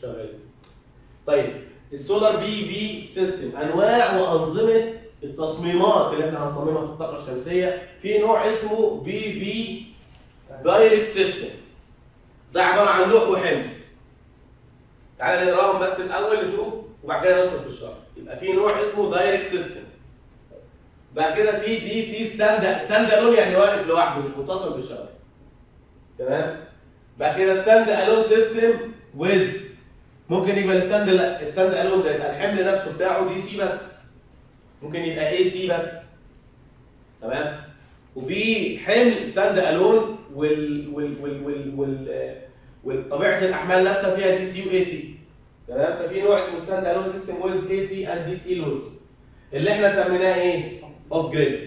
شغالين طيب السولار بي في سيستم انواع وانظمه التصميمات اللي احنا هنصممها في الطاقه الشمسيه في نوع اسمه بي في دايركت سيستم ده عباره عن لوح وحمل تعالى نقراهم بس الاول نشوف وبعد كده ندخل في الشرح يبقى في نوع اسمه دايركت سيستم بعد كده في دي سي ستاند ستاند الون يعني واقف لوحده مش متصل بالشبكه تمام بعد كده ستاند الون سيستم ويز ممكن يبقى الستاند ستاند الون ده يبقى الحمل نفسه بتاعه دي سي بس ممكن يبقى اي سي بس تمام وفي حمل ستاند الون وال وال وال وال, وال وطبيعه الاحمال نفسها فيها دي سي واي سي تمام ففي نوع اسمه ستاند الون سيستم ويز اي سي اند دي سي لودز اللي احنا سميناه ايه؟ اوف جريد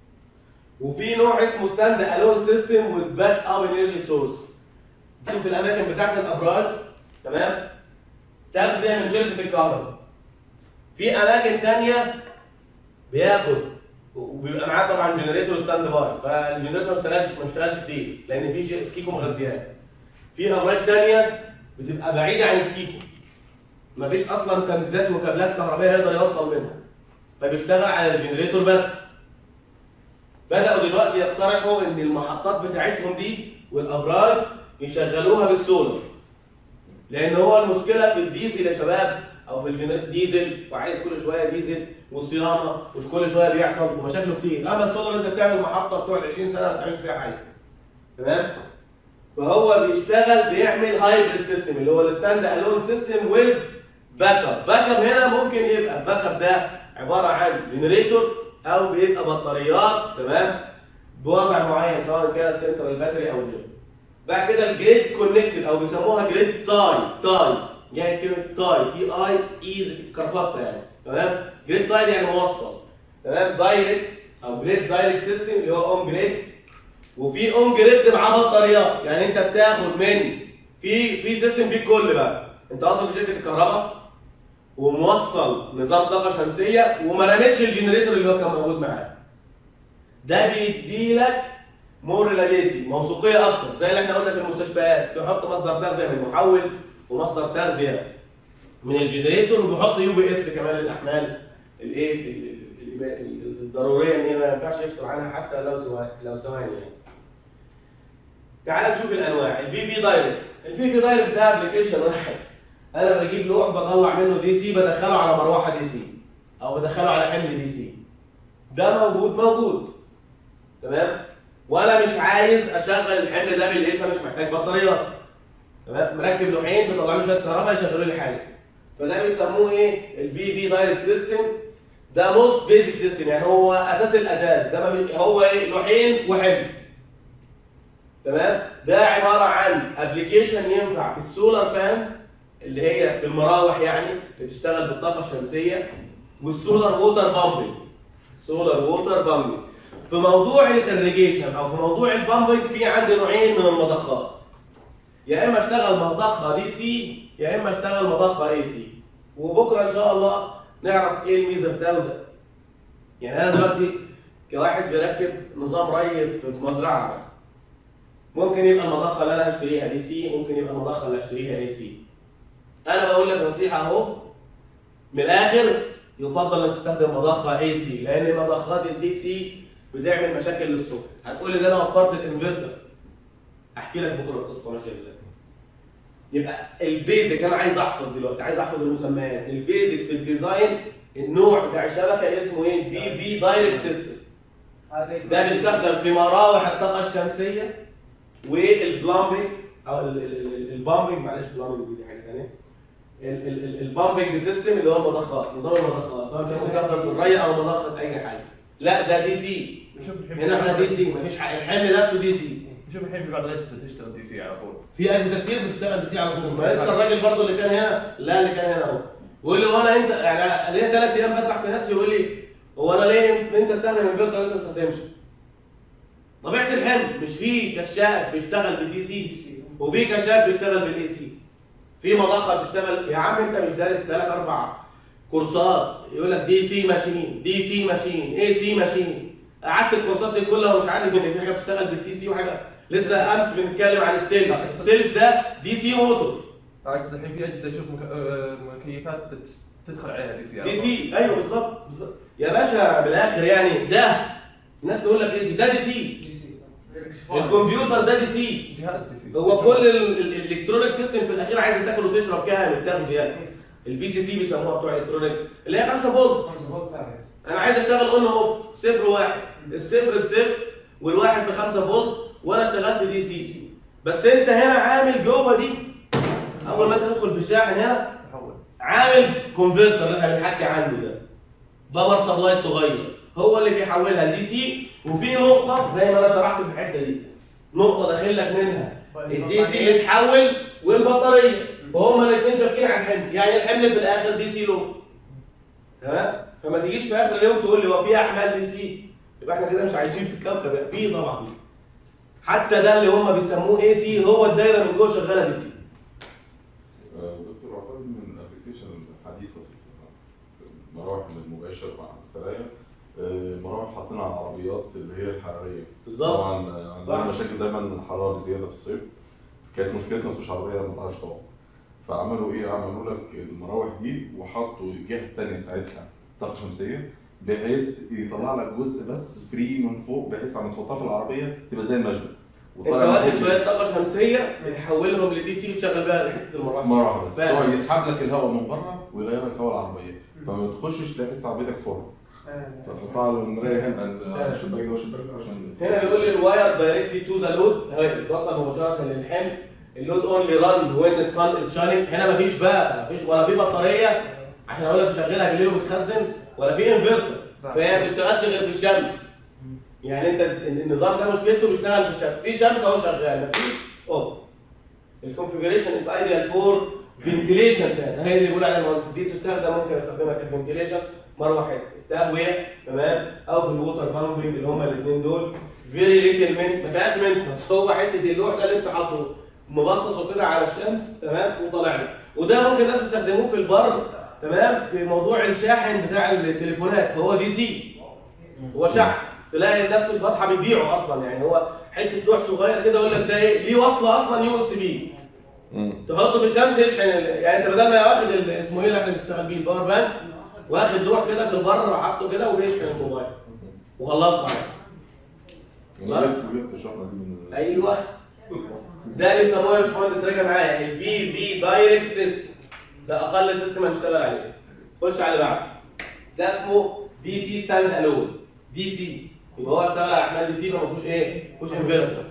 وفي نوع اسمه ستاند الون سيستم ويز باك اب انرجي سورس شوف الاماكن بتاعت الابراج تمام تغذيه من شركه الكهرباء في اماكن تانية بياخد وبيبقى معاه طبعا جنريتور ستاند باي فالجنريتور ما اشتغلش ما اشتغلش كتير لان في شيء سكيكو مغذيات في ابراج تانية بتبقى بعيده عن سكيكو مفيش اصلا تمديدات وكابلات كهربائيه يقدر يوصل منها فبيشتغل على الجنريتور بس بدأوا دلوقتي يقترحوا ان المحطات بتاعتهم دي والابراج يشغلوها بالسولار لان هو المشكله في الديزل يا شباب او في الجنريتور ديزل وعايز كل شويه ديزل وصيانه ومش كل شويه بيعطل ومشاكله كتير اما السولار انت بتعمل محطه بتقعد 20 سنه ما بتعملش فيها حاجه تمام فهو بيشتغل بيعمل هايبريد سيستم اللي هو الستاند الون سيستم ويز باك اب باك اب هنا ممكن يبقى الباك اب ده عباره عن جنريتور او بيبقى بطاريات تمام بوضع معين سواء كان سنترال باتري او غيره بعد كده الجريد كونكتد او بيسموها جريد تاي تاي يعني كلمه تاي تي اي اي كرفطه يعني تمام جريد تاي يعني موصل تمام دايركت او جريد دايركت سيستم اللي هو اون جريد وفي اون جريد معاه بطاريات يعني انت بتاخد من في في سيستم فيه الكل بقى انت اصلا في شركه الكهرباء وموصل نظام طاقه شمسيه وما رميتش الجنريتور اللي هو كان موجود معاك ده بيدي لك مور ريلابيلتي موثوقيه اكتر زي اللي احنا قلنا في المستشفيات بيحط مصدر تغذيه من المحول ومصدر تغذيه من الجنريتور وبيحط يو بي اس كمان للاحمال الايه ال- ال- ال- الضروريه ان هي ما ينفعش يفصل عنها حتى لو ثواني لو ثواني يعني تعال نشوف الانواع البي في دايركت البي في دايركت ده ابلكيشن واحد انا بجيب لوح بطلع منه دي سي بدخله على مروحه دي سي او بدخله على حمل دي سي ده موجود موجود تمام وانا مش عايز اشغل الحمل ده بالليل فمش محتاج بطاريات تمام مركب لوحين بيطلع له شويه كهرباء يشغلوا لي حاجه فده بيسموه ايه البي في دايركت سيستم ده موست بيزك سيستم يعني هو اساس الاساس ده ما بي- هو ايه لوحين وحمل تمام ده عباره عن ابلكيشن ينفع في السولار فانز اللي هي في المراوح يعني اللي بتشتغل بالطاقه الشمسيه والسولار ووتر بامبنج السولار ووتر بامبنج في موضوع الاريجيشن او في موضوع البامبنج في عندي نوعين من المضخات يا اما اشتغل مضخه دي سي يا اما اشتغل مضخه اي سي وبكره ان شاء الله نعرف ايه الميزه في ده وده يعني انا دلوقتي كواحد بيركب نظام ري في في مزرعه بس ممكن يبقى المضخه اللي انا هشتريها دي سي ممكن يبقى المضخه اللي هشتريها اي سي انا بقول لك نصيحه اهو من الاخر يفضل انك تستخدم مضخه اي سي لان مضخات الدي سي بتعمل مشاكل للصبح هتقول لي ده انا وفرت الانفرتر احكي لك بكره القصه ماشيه ازاي يبقى البيزك انا عايز احفظ دلوقتي عايز احفظ المسميات البيزك في الديزاين النوع بتاع الشبكه اسمه ايه بي في دايركت سيستم ده بيستخدم في مراوح الطاقه الشمسيه والبلامبنج او ال- ال- ال- البامبنج معلش البلامبنج دي حاجه ثانيه البامبنج سيستم اللي هو المضخات نظام المضخات سواء كان مستخدم في الري او مضخه اي حاجه لا ده دي سي شوف الحين هنا احنا دي سي مفيش حاجه الحمل نفسه دي سي شوف الحين في بعض الاجهزه تشتغل دي سي على طول في اجهزه كتير بتشتغل دي سي على طول ما لسه الراجل برضه اللي كان هنا لا اللي كان هنا اهو يقول لي وانا انت يعني ليا ثلاث ايام بذبح في نفسي يقول لي هو انا ليه انت تستخدم الفلتر انت ما تستخدمش طبيعه الحمل مش في كشاف بيشتغل بالدي سي وفي كشاف بيشتغل بالاي سي في مضخه بتشتغل يا عم انت مش دارس ثلاث اربع كورسات يقول لك دي سي ماشين دي سي ماشين اي سي ماشين قعدت الكورسات دي كلها ومش عارف ان في حاجه بتشتغل بالدي سي وحاجه لسه امس بنتكلم عن السيلف السيلف ده دي سي موتور عكس الحين في اجهزه اشوف مك- آه، مكيفات تت- تدخل عليها دي سي دي سي ايوه بالظبط بالظبط. يا باشا بالاخر يعني ده الناس تقول لك ايه سي ده دي سي دي سي صح الكمبيوتر ده دي سي جهاز دي سي هو كل الالكترونيك سيستم في الاخير عايز تاكل وتشرب كده من التغذيه البي سي سي بيسموها بتوع الالكترونكس اللي هي 5 فولت 5 فولت ثابت انا عايز اشتغل اون اوف صفر وواحد الصفر بصفر والواحد ب 5 فولت وانا اشتغلت دي سي سي بس انت هنا عامل جوه دي اول ما انت تدخل في الشاحن هنا تحول عامل كونفرتر اللي احنا بنحكي عنه ده باور سبلاي صغير هو اللي بيحولها لدي سي وفي نقطه زي ما انا شرحت في الحته دي نقطه داخل لك منها الدي سي اللي تحول والبطاريه وهما الاثنين شابكين على الحمل يعني الحمل في الاخر دي سي لو تمام فما تجيش في اخر اليوم تقول لي هو في احمال دي سي يبقى احنا كده مش عايشين في الكوكب في طبعا حتى ده اللي هم بيسموه اي سي هو الدايره من جوه شغاله دي سي آه، دكتور اعتقد من الابلكيشن الحديثه في المراوح المباشر مع الفرايه آه، مراوح حاطينها على العربيات اللي هي الحراريه بالظبط. طبعا آه، عندنا صح. مشاكل دايما الحراره بزياده في الصيف كانت مشكلتنا مفيش عربيه ما تعرفش تقعد فعملوا ايه عملوا لك المراوح دي وحطوا الجهه الثانيه بتاعتها طاقه شمسيه بحيث يطلع لك جزء بس فري من فوق بحيث عم تحطها في العربيه تبقى زي المشبك انت وطالع من واخد فوق شويه طاقه شمسيه بتحولهم لدي سي وتشغل بيها حته المروحه مره بس فاهم. هو يسحب لك الهواء من بره ويغير لك هواء العربيه فما تخشش تحس عربيتك فرن فتحطها على المرايه هنا على الشباك ده والشباك ده عشان هنا بيقول لي الواير دايركتلي تو ذا لود هي بتوصل مباشره للحمل اللود اونلي ران وين الصن از شايننج هنا مفيش بقى مفيش ولا في بطاريه عشان اقول لك شغلها بالليل وبتخزن ولا في انفرتر فهي ما بتشتغلش غير في الشمس يعني انت النظام ده مشكلته بيشتغل في الشمس في شمس اهو شغال مفيش اوف الكونفجريشن از ايديال فور فنتيليشن فان هي اللي بيقول عليها المهندس دي تستخدم ممكن استخدمها كفنتيليشن مروحه تهويه تمام او في الووتر بامبنج اللي هما الاثنين دول فيري ليتل منت ما فيهاش منت بس هو حته اللوح ده اللي انت حاطه مبصصه كده على الشمس تمام وطالع لك وده ممكن الناس يستخدموه في البر تمام في موضوع الشاحن بتاع التليفونات فهو دي سي هو شحن تلاقي الناس في الفتحه بتبيعه اصلا يعني هو حته لوح صغير كده يقول لك ده ايه ليه وصله اصلا يو اس بي تحطه في الشمس يشحن ال- يعني انت بدل ما واخد ال- اسمه ايه اللي احنا بنشتغل بيه الباور بانك واخد لوح كده في البر وحاطه كده وبيشحن الموبايل وخلصت عليه انا لسه جبت الشهره دي من ايوه ده اللي بيسموه يا باشمهندس راجع معايا البي في دايركت سيستم ده اقل سيستم هنشتغل عليه خش على اللي بعده ده اسمه دي سي ستاند الون دي سي يبقى هو اشتغل على احمال دي سي فما فيهوش ايه؟ ما فيهوش انفرتر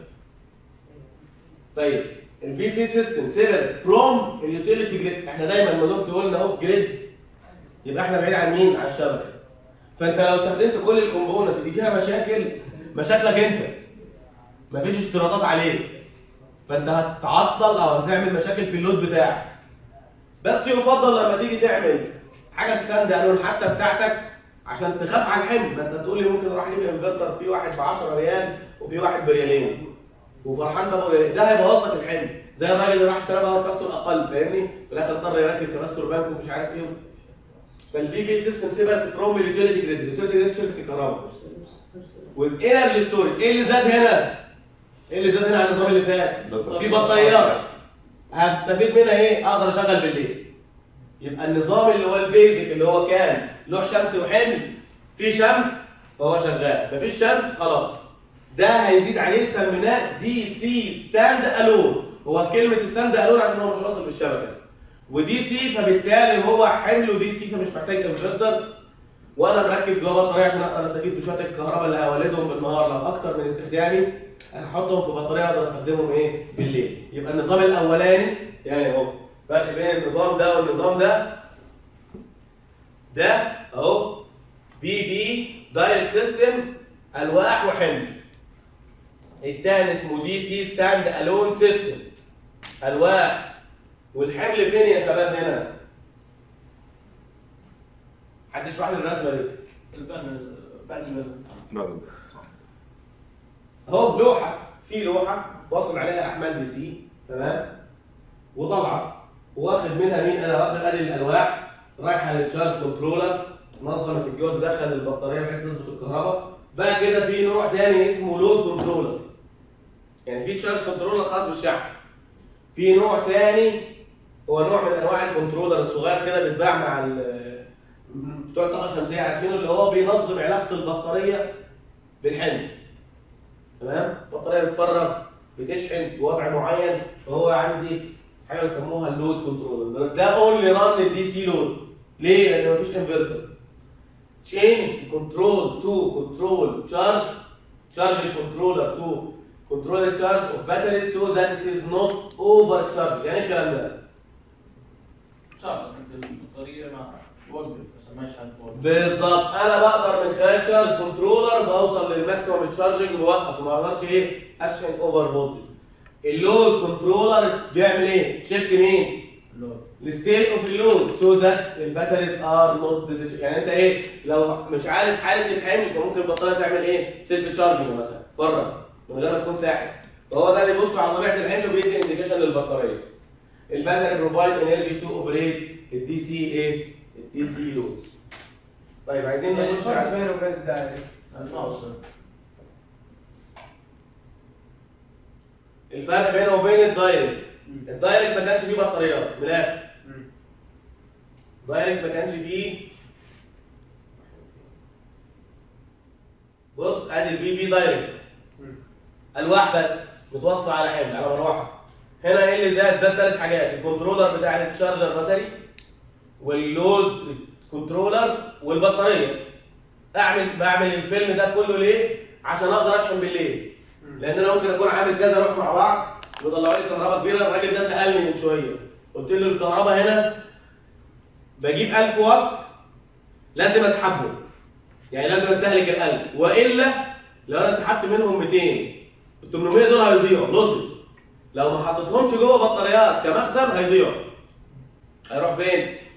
طيب البي في سيستم سيبرت فروم اليوتيليتي جريد احنا دايما لما دمت قلنا اهو في جريد يبقى احنا بعيد عن مين؟ على الشبكه فانت لو استخدمت كل الكومبوننت دي فيها مشاكل مشاكلك انت مفيش اشتراطات عليك فانت هتعطل او هتعمل مشاكل في اللود بتاعك بس يفضل لما تيجي تعمل حاجه ستاند الون حتى بتاعتك عشان تخاف على الحمل ما انت تقول لي ممكن اروح اجيب انفرتر في واحد ب 10 ريال وفي واحد بريالين وفرحان بابو ريال ده هيبوظ لك الحمل زي الراجل اللي راح اشترى باور فاكتور اقل فاهمني في الاخر اضطر يركب كباستور بانك ومش عارف ايه فالبي في سيستم سيبرت فروم اليوتيليتي جريد اليوتيليتي جريد شركه الكهرباء وذ انرجي ستورج ايه اللي زاد هنا؟ ايه اللي زاد هنا عن النظام اللي فات؟ في بطاريات هستفيد منها ايه؟ اقدر اشغل بالليل يبقى النظام اللي هو البيزك اللي هو كان لوح شمسي وحمل في شمس فهو شغال مفيش شمس خلاص ده هيزيد عليه سميناه دي سي ستاند الون هو كلمه ستاند الون عشان هو مش واصل بالشبكه ودي سي فبالتالي هو حمل ودي سي فمش محتاج انفرتر وانا مركب جوه بطاريه عشان اقدر استفيد بشويه الكهرباء اللي هولدهم بالنهار لو اكتر من استخدامي احطهم في بطاريه اقدر استخدمهم ايه بالليل يبقى النظام الاولاني يعني اهو فرق بين النظام ده والنظام ده ده اهو بي بي دايركت سيستم الواح وحمل التاني اسمه دي سي ستاند الون سيستم الواح والحمل فين يا شباب هنا حد يشرح لي الرسمه دي بعد المثل بعد اهو لوحه في لوحه واصل عليها احمال دي سي تمام وطالعه واخد منها مين انا واخد ادي الالواح رايحه للشارج كنترولر نظمت الجهد دخل البطاريه بحيث تظبط الكهرباء بقى كده في نوع تاني اسمه لود كنترولر يعني في تشارج كنترولر خاص بالشحن في نوع تاني هو نوع من انواع الكنترولر الصغير كده بيتباع مع ال- بتوع الطاقه الشمسيه عارفينه اللي هو بينظم علاقه البطاريه بالحمل تمام البطاريه بتفرغ بتشحن بوضع معين فهو عندي حاجه بيسموها اللود كنترولر ده اونلي ران الدي سي لود ليه؟ لان مفيش انفرتر change control to control charge charge the controller to control the charge of batteries so that it is not overcharged يعني إيه الكلام ده صعب البطاريه ما توقف بس ما يشحن فوق بالظبط انا بقدر من خلال شارج كنترولر بوصل للماكسيمم تشارجنج موقف وما اقدرش ايه اشحن اوفر فولتج اللود كنترولر بيعمل ايه؟ تشيك مين؟ اللود الستيت اوف اللود سو ذات الباتريز ار نوت يعني انت ايه لو مش عارف حاله الحمل فممكن البطاريه تعمل ايه؟ سيلف تشارجنج مثلا فرغ من غير ما تكون ساحب فهو ده اللي بيبص على طبيعه الحمل وبيدي انديكيشن للبطاريه الباتري بروفايد انرجي تو اوبريت الدي سي ايه؟ الدي سي لودز طيب عايزين نخش الفرق على بينه وبين الدايركت الماوس الفرق بينه وبين الدايركت الدايركت ما كانش فيه بطاريات من الاخر الدايركت ما كانش فيه بص ادي البي في دايركت الواح بس متواصله على حمل على مروحه هنا ايه اللي زاد زاد ثلاث حاجات الكنترولر بتاع التشارجر باتري واللود كنترولر والبطاريه اعمل بعمل الفيلم ده كله ليه عشان اقدر اشحن بالليل لان انا ممكن اكون عامل كذا روح مع بعض وطلعوا لي كهرباء كبيره الراجل ده سالني من شويه قلت له الكهرباء هنا بجيب 1000 واط لازم اسحبهم يعني لازم استهلك ال 1000 والا لو انا سحبت منهم 200 ال 800 دول هيضيعوا لوسز لو ما حطيتهمش جوه بطاريات كمخزن هيضيعوا هيروح فين؟